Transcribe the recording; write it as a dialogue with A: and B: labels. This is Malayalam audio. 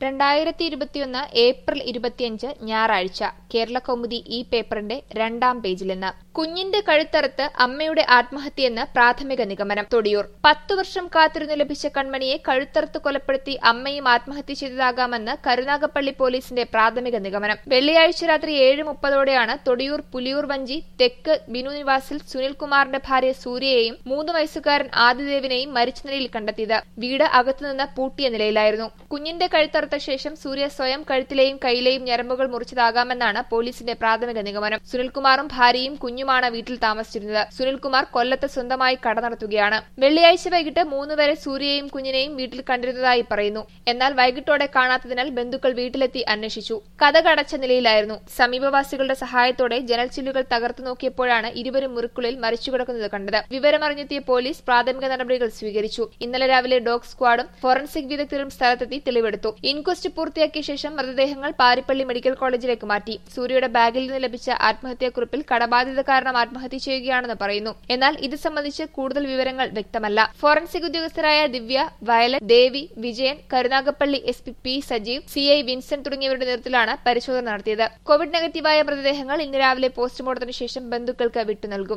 A: രണ്ടായിരത്തി ഇരുപത്തിയൊന്ന് ഏപ്രിൽ ഇരുപത്തിയഞ്ച് ഞായറാഴ്ച കേരള കൗമുദി ഈ പേപ്പറിന്റെ രണ്ടാം പേജിൽ നിന്ന് കുഞ്ഞിന്റെ കഴുത്തറുത്ത് അമ്മയുടെ ആത്മഹത്യയെന്ന് പ്രാഥമിക നിഗമനം തൊടിയൂർ പത്തു വർഷം കാത്തിരുന്ന് ലഭിച്ച കൺമണിയെ കഴുത്തറുത്ത് കൊലപ്പെടുത്തി അമ്മയും ആത്മഹത്യ ചെയ്തതാകാമെന്ന് കരുനാഗപ്പള്ളി പോലീസിന്റെ പ്രാഥമിക നിഗമനം വെള്ളിയാഴ്ച രാത്രി ഏഴ് മുപ്പതോടെയാണ് തൊടിയൂർ പുലിയൂർ വഞ്ചി തെക്ക് ബിനു നിവാസിൽ സുനിൽകുമാറിന്റെ ഭാര്യ സൂര്യയെയും മൂന്ന് വയസ്സുകാരൻ ആദിദേവിനെയും മരിച്ച നിലയിൽ കണ്ടെത്തിയത് വീട് അകത്തുനിന്ന് പൂട്ടിയ നിലയിലായിരുന്നു കുഞ്ഞിന്റെ കഴുത്തറുത്ത ശേഷം സൂര്യ സ്വയം കഴുത്തിലെയും കൈയിലെയും ഞരമ്പുകൾ മുറിച്ചതാകാമെന്നാണ് പോലീസിന്റെ പ്രാഥമിക നിഗമനം സുനിൽകുമാറും ഭാര്യയും കുഞ്ഞുമാണ് വീട്ടിൽ താമസിച്ചിരുന്നത് സുനിൽകുമാർ കൊല്ലത്ത് സ്വന്തമായി കട നടത്തുകയാണ് വെള്ളിയാഴ്ച വൈകിട്ട് മൂന്ന് വരെ സൂര്യയെയും കുഞ്ഞിനെയും വീട്ടിൽ കണ്ടിരുന്നതായി പറയുന്നു എന്നാൽ വൈകിട്ടോടെ കാണാത്തതിനാൽ ബന്ധുക്കൾ വീട്ടിലെത്തി അന്വേഷിച്ചു കഥകടച്ച നിലയിലായിരുന്നു സമീപവാസികളുടെ സഹായത്തോടെ ജനൽ ചില്ലുകൾ തകർത്തു നോക്കിയപ്പോഴാണ് ഇരുവരും മുറിക്കുള്ളിൽ മരിച്ചുകിടക്കുന്നത് കണ്ടത് വിവരമറിഞ്ഞെത്തിയ പോലീസ് പ്രാഥമിക നടപടികൾ സ്വീകരിച്ചു ഇന്നലെ രാവിലെ ഡോഗ് സ്ക്വാഡും ഫോറൻസിക് വിദഗ്ധരും സ്ഥലത്തെത്തി തെളിവെടുത്തു ഇൻക്വസ്റ്റ് പൂർത്തിയാക്കിയ ശേഷം മൃതദേഹങ്ങൾ പാരിപ്പള്ളി മെഡിക്കൽ കോളേജിലേക്ക് മാറ്റി സൂര്യയുടെ ബാഗിൽ നിന്ന് ലഭിച്ച ആത്മഹത്യാക്കുറിപ്പിൽ കടബാധ്യത കാരണം ആത്മഹത്യ ചെയ്യുകയാണെന്ന് പറയുന്നു എന്നാൽ ഇത് സംബന്ധിച്ച് കൂടുതൽ വിവരങ്ങൾ വ്യക്തമല്ല ഫോറൻസിക് ഉദ്യോഗസ്ഥരായ Divya Violet Devi Vijayan Karunagappally S P P Sajeev C I Vincent തുടങ്ങിയവരുടെ നേതൃത്വത്തിലാണ് പരിശോധന നടത്തിയത് കോവിഡ് നെഗറ്റീവായ മൃതദേഹങ്ങൾ ഇന്ന് രാവിലെ പോസ്റ്റ്മോർട്ടത്തിന് ശേഷം ബന്ധുക്കൾക്ക് വിട്ടു നൽകും